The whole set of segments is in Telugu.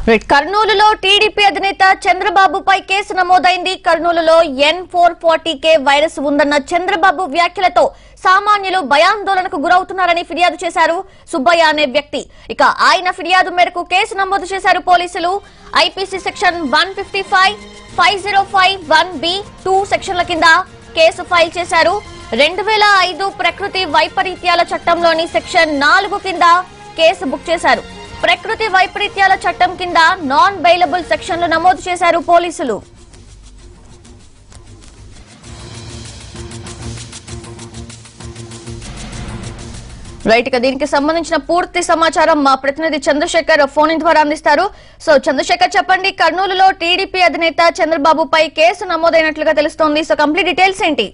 రైట్ కర్నూలులో టీడీపీ అధినేత చంద్రబాబుపై కేసు నమోదైంది కర్నూలులో N four forty K virus ఉందన్న చంద్రబాబు వ్యాఖ్యలతో సామాన్యులు భయాందోళనకు గురవుతున్నారని ఫిర్యాదు చేశారు సుబ్బయ్య అనే వ్యక్తి ఇక ఆయన ఫిర్యాదు మేరకు కేసు నమోదు చేశారు పోలీసులు IPC section one fifty five five zero five one B two సెక్షన్ల కింద కేసు ఫైల్ చేశారు రెండు వేల ఐదు ప్రకృతి వైపరీత్యాల చట్టంలోని సెక్షన్ నాలుగు కింద కేసు బుక్ చేశారు ప్రకృతి వైపరీత్యాల చట్టం కింద నాన్ బెయిలబుల్ సెక్షన్లు నమోదు చేశారు పోలీసులు రైట్ ఇక దీనికి సంబంధించిన పూర్తి సమాచారం మా ప్రతినిధి చంద్రశేఖర్ ఫోన్ ఇన్ ద్వారా అందిస్తారు సో చంద్రశేఖర్ చెప్పండి కర్నూలులో టీడీపీ అధినేత చంద్రబాబుపై కేసు నమోదైనట్లుగా తెలుస్తోంది సో కంప్లీట్ డీటెయిల్స్ ఏంటి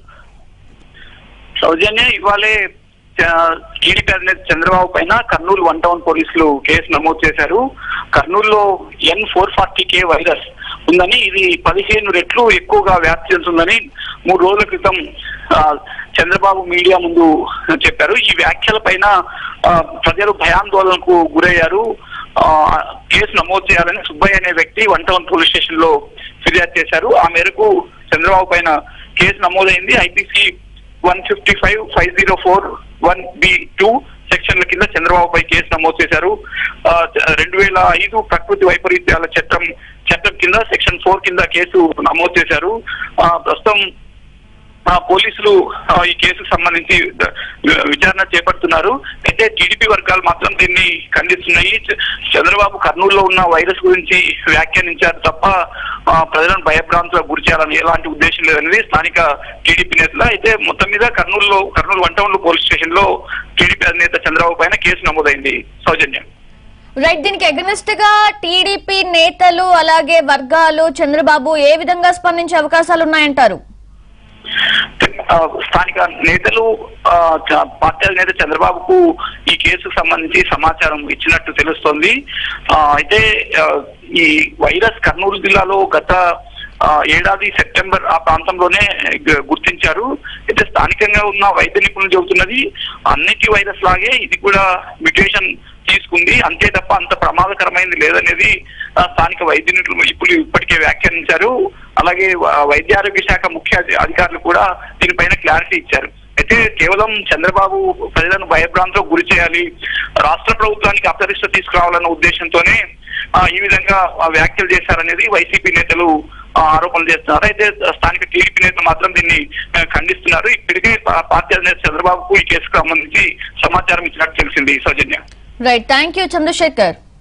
సౌజన్య ఇవాళే చ- టీడీపీ అధినేత చంద్రబాబు పైన కర్నూలు వన్ టౌన్ పోలీసులు కేసు నమోదు చేశారు కర్నూలులో N four forty K virus ఉందని ఇది పదిహేను రెట్లు ఎక్కువగా వ్యాప్తి చెందుతుందని మూడు రోజుల క్రితం ఆ, చంద్రబాబు మీడియా ముందు చెప్పారు ఈ వ్యాఖ్యల పైన ఆ, ప్రజలు భయాందోళనకు గురయ్యారు ఆ, కేసు నమోదు చేయాలని సుబ్బయ్య అనే వ్యక్తి వన్ టౌన్ పోలీస్ స్టేషన్ లో ఫిర్యాదు చేశారు ఆ మేరకు చంద్రబాబు పైన కేసు నమోదైంది IPC one fifty five five zero four one B two సెక్షన్ల కింద చంద్రబాబుపై కేసు నమోదు చేశారు ఆ, రెండు వేల ఐదు ప్రకృతి వైపరీత్యాల చట్టం చట్టం కింద సెక్షన్ ఫోర్ కింద కేసు నమోదు చేశారు ఆ, ప్రస్తుతం ఆ, పోలీసులు ఆ, ఈ కేసుకు సంబంధించి ద- విచారణ చేపడుతున్నారు అయితే టీడీపీ వర్గాలు మాత్రం దీన్ని ఖండిస్తున్నాయి చ- చంద్రబాబు కర్నూలులో ఉన్న వైరస్ గురించి వ్యాఖ్యానించారు తప్ప ఆ, ప్రజలను భయభ్రాంతులకు గురి చేయాలని ఎలాంటి ఉద్దేశం లేదనేది స్థానిక టీడీపీ నేతలు అయితే మొత్తం మీద కర్నూలులో Kurnool one town police station లో టీడీపీ అధినేత చంద్రబాబు పైన కేసు నమోదైంది సౌజన్యం రైట్ దీనికి అగనిస్ట్ గా టీడీపీ నేతలు అలాగే వర్గాలు చంద్రబాబు ఏ విధంగా స్పందించే అవకాశాలు ఉన్నాయంటారు ఆ, స్థానిక నేతలు ఆ, చ- పార్టీ అధినేత చంద్రబాబుకు ఈ కేసుకు సంబంధించి సమాచారం ఇచ్చినట్టు తెలుస్తోంది ఆ, అయితే ఆ, ఈ వైరస్ కర్నూలు జిల్లాలో గత ఆ, ఏడాది సెప్టెంబర్ ఆ ప్రాంతంలోనే గ- గుర్తించారు అయితే స్థానికంగా ఉన్న వైద్య నిపుణులు చెబుతున్నది అన్నిటి వైరస్ లాగే ఇది కూడా మ్యుటేషన్ తీసుకుంది అంతే తప్ప అంత ప్రమాదకరమైనది లేదనేది ఆ, స్థానిక వైద్య నిపుణులు ఇప్పుడు ఇప్పటికే వ్యాఖ్యానించారు అలాగే వ- వైద్య ఆరోగ్య శాఖ ముఖ్య అధి- అధికారులు కూడా దీనిపైన క్లారిటీ ఇచ్చారు అయితే కేవలం చంద్రబాబు ప్రజలను భయభ్రాంతులకు గురి చేయాలి రాష్ట్ర ప్రభుత్వానికి అప్రతిష్ట తీసుకురావాలన్న ఉద్దేశంతోనే ఆ, ఈ విధంగా ఆ, వ్యాఖ్యలు చేశారనేది వైసీపీ నేతలు ఆ, ఆరోపణలు చేస్తున్నారు అయితే స్థానిక టీడీపీ నేతలు మాత్రం దీన్ని ఆ, ఖండిస్తున్నారు ఇప్పటికే పా- పార్టీ అధినేత చంద్రబాబుకు ఈ కేసుకు సంబంధించి సమాచారం ఇచ్చినట్టు తెలిసింది Soujanya right thank you Chandrasekhar